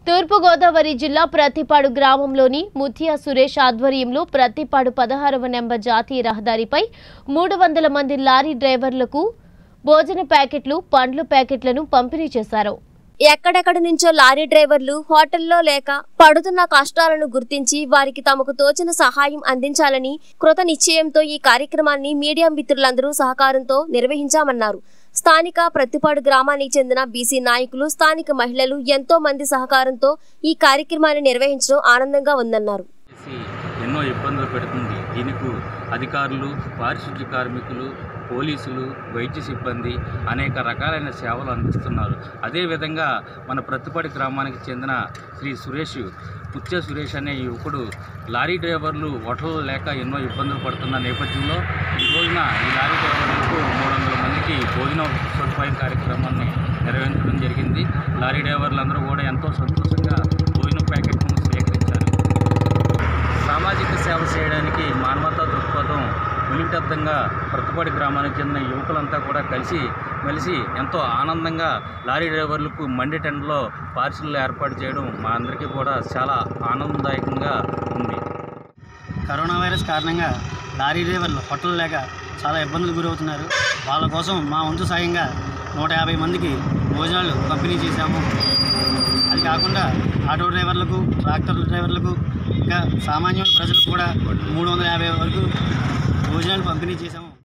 తూర్పుగోదావరి జిల్లా ప్రతిపాడు గ్రామంలోని ముత్తియా సురేష్ ఆధ్వర్యంలో ప్రతిపాడు పదహారవ నెంబర్ జాతీయ రహదారిపై మూడు వందల మంది లారీ డ్రైవర్లకు భోజన ప్యాకెట్లు పండ్లు ప్యాకెట్లను పంపిణీ చేశారు ఎక్కడెక్కడి నుంచో లారీ డ్రైవర్లు హోటల్లో లేక పడుతున్న కష్టాలను గుర్తించి వారికి తమకు తోచిన సహాయం అందించాలని కృత నిశ్చయంతో ఈ కార్యక్రమాన్ని మీడియా మిత్రులందరూ సహకారంతో నిర్వహించామన్నారు స్థానిక ప్రతిపాడు గ్రామానికి చెందిన బీసీ నాయకులు స్థానిక మహిళలు ఎంతో మంది సహకారంతో ఈ కార్యక్రమాన్ని నిర్వహించడం ఆనందంగా ఉందన్నారు చేసి ఎన్నో ఇబ్బందులు పెడుతుంది దీనికి అధికారులు పారిశుద్ధ్య కార్మికులు పోలీసులు వైద్య సిబ్బంది అనేక రకాలైన సేవలు అందిస్తున్నారు అదేవిధంగా మన ప్రతిపాడి గ్రామానికి చెందిన శ్రీ సురేష్ పుచ్చ సురేష్ అనే యువకుడు లారీ డ్రైవర్లు హోటళ్ళు లేక ఎన్నో ఇబ్బందులు పడుతున్న నేపథ్యంలో ఈ రోజున ఈ లారీ డ్రైవర్లకు మూడు వందల మందికి భోజన సదుపాయం కార్యక్రమాన్ని నిర్వహించడం జరిగింది లారీ డ్రైవర్లందరూ కూడా ఎంతో సంతోషంగా భోజన ప్యాకెట్ను స్వీకరించారు సామాజిక సేవ చేయడానికి మానవతా దృక్పథం ఉలిటబ్దంగా ప్రతిపాడి గ్రామానికి చెందిన యువకులంతా కూడా కలిసి మెలిసి ఎంతో ఆనందంగా లారీ డ్రైవర్లకు మండి టెండలో పార్సిల్ ఏర్పాటు చేయడం మా అందరికీ కూడా చాలా ఆనందదాయకంగా ఉంది కరోనా వైరస్ కారణంగా లారీ డ్రైవర్లు హోటల్ లేక చాలా ఇబ్బందులు గురవుతున్నారు వాళ్ళ కోసం మా వంతు సాయంగా నూట యాభై మందికి భోజనాలు పంపిణీ చేశాము అది కాకుండా ఆటో డ్రైవర్లకు ట్రాక్టర్ డ్రైవర్లకు ఇంకా సామాన్య ప్రజలకు కూడా మూడు వందల యాభై వరకు భోజనాలు పంపిణీ చేశాము